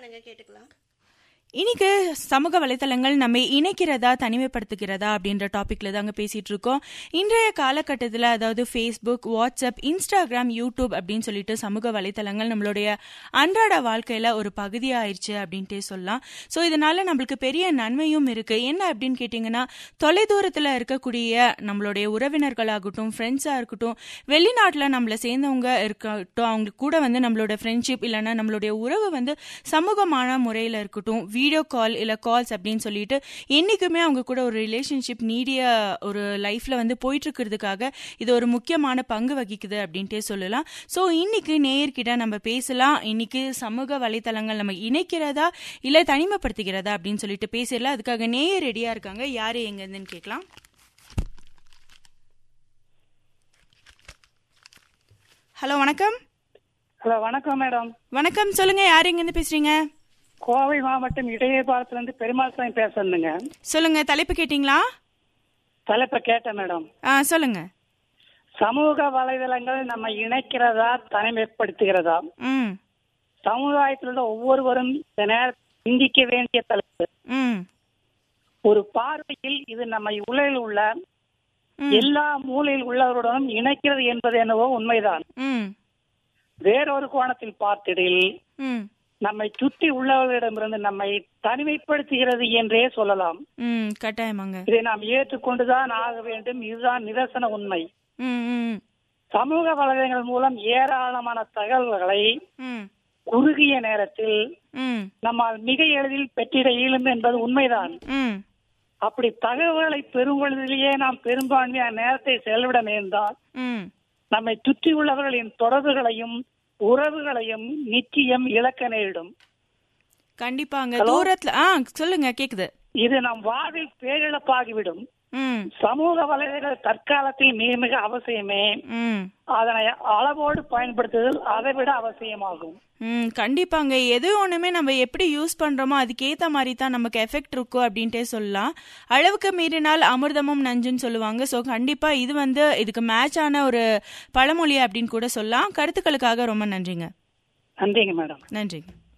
பண்ணுங்க கேட்டுக்கலாம் இன்னைக்கு சமூக வலைத்தளங்கள் நம்மை இணைக்கிறதா தனிமைப்படுத்துகிறதா அப்படின்ற டாபிக்ல தாங்க பேசிட்டு இருக்கோம் இன்றைய காலகட்டத்தில் அதாவது ஃபேஸ்புக் வாட்ஸ்அப் இன்ஸ்டாகிராம் யூடியூப் அப்படின்னு சொல்லிட்டு சமூக வலைத்தளங்கள் நம்மளுடைய அன்றாட வாழ்க்கையில ஒரு பகுதி ஆயிடுச்சு அப்படின்ட்டே சொல்லலாம் ஸோ இதனால நம்மளுக்கு பெரிய நன்மையும் இருக்கு என்ன அப்படின்னு கேட்டிங்கன்னா தொலைதூரத்தில் இருக்கக்கூடிய நம்மளுடைய உறவினர்களாகட்டும் ஃப்ரெண்ட்ஸாக இருக்கட்டும் வெளிநாட்டில் நம்மளை சேர்ந்தவங்க இருக்கட்டும் அவங்க கூட வந்து நம்மளோட ஃப்ரெண்ட்ஷிப் இல்லைன்னா நம்மளுடைய உறவு வந்து சமூகமான முறையில் இருக்கட்டும் வீடியோ கால் இல்லை கால்ஸ் அப்படின்னு சொல்லிட்டு என்றைக்குமே அவங்க கூட ஒரு ரிலேஷன்ஷிப் நீடிய ஒரு லைஃப்பில் வந்து போயிட்டு இருக்கிறதுக்காக இது ஒரு முக்கியமான பங்கு வகிக்குது அப்படின்ட்டே சொல்லலாம் ஸோ இன்னைக்கு நேயர்கிட்ட நம்ம பேசலாம் இன்னைக்கு சமூக வலைத்தளங்கள் நம்ம இணைக்கிறதா இல்லை தனிமைப்படுத்துகிறதா அப்படின்னு சொல்லிட்டு பேசிடலாம் அதுக்காக நேயர் ரெடியாக இருக்காங்க யார் எங்கேருந்துன்னு கேட்கலாம் ஹலோ வணக்கம் ஹலோ வணக்கம் மேடம் வணக்கம் சொல்லுங்க யார் எங்கேருந்து பேசுறீங்க கோவை மாவட்டம் இடையபாலத்துல இருந்து பெருமாள் சாமி பேசுறேங்க சொல்லுங்க தலைப்பு கேட்டிங்களா தலைப்பை கேட்டேன் மேடம் ஆ சொல்லுங்க சமூக வலைதளங்கள் நம்ம இணைக்கிறதா தனிமைப்படுத்துகிறதா ம் சமுதாயத்தில் உள்ள ஒவ்வொருவரும் இந்த நேரத்தில் சிந்திக்க வேண்டிய தலைப்பு ம் ஒரு பார்வையில் இது நம்ம உலகில் உள்ள ம். எல்லா மூலையில் உள்ளவருடனும் இணைக்கிறது என்பது என்னவோ உண்மைதான் ம் வேறொரு கோணத்தில் பார்த்திடில் ம் நம்மை சுற்றி உள்ளவர்களிடமிருந்து நம்மை தனிமைப்படுத்துகிறது என்றே சொல்லலாம் ம் கட்டாயமாங்க இதை நாம் ஏற்றுக்கொண்டுதான் ஆக வேண்டும் இதுதான் நிதர்சன உண்மை ம் ம் சமூக வலைதளங்கள் மூலம் ஏராளமான தகவல்களை ம் குறுகிய நேரத்தில் ம் நம்மால் மிக எளிதில் பெற்றிட இயலும் என்பது உண்மைதான் ம் அப்படி தகவல்களை பெறும் பொழுதிலேயே நாம் பெரும்பான்மையான நேரத்தை செலவிட நேர்ந்தால் ம் நம்மை சுற்றியுள்ளவர்களின் தொடர்புகளையும் உறவுகளையும் நிச்சயம் இழக்க நேரிடும் கண்டிப்பாங்க Hello? தூரத்துல ஆ சொல்லுங்க கேக்குது இது நம் வாழ்வில் பேரிழப்பாகிவிடும் ம் சமூக வலைதளங்கள் தற்காலத்தில் மிக மிக அவசியமே ம் அதனை அளவோடு பயன்படுத்துதல் அதை விட அவசியமாகும் ம் கண்டிப்பாங்க எது ஒண்ணுமே நம்ம எப்படி யூஸ் பண்றோமோ அதுக்கேத்த மாதிரி தான் நமக்கு எஃபெக்ட் இருக்கும் அப்படின்ட்டே சொல்லலாம் அளவுக்கு மீறினால் அமிர்தமும் நஞ்சுன்னு சொல்லுவாங்க ஸோ கண்டிப்பா இது வந்து இதுக்கு மேட்ச் ஆன ஒரு பழமொழி அப்படின்னு கூட சொல்லலாம் கருத்துக்களுக்காக ரொம்ப நன்றிங்க நன்றிங்க மேடம் நன்றிங்க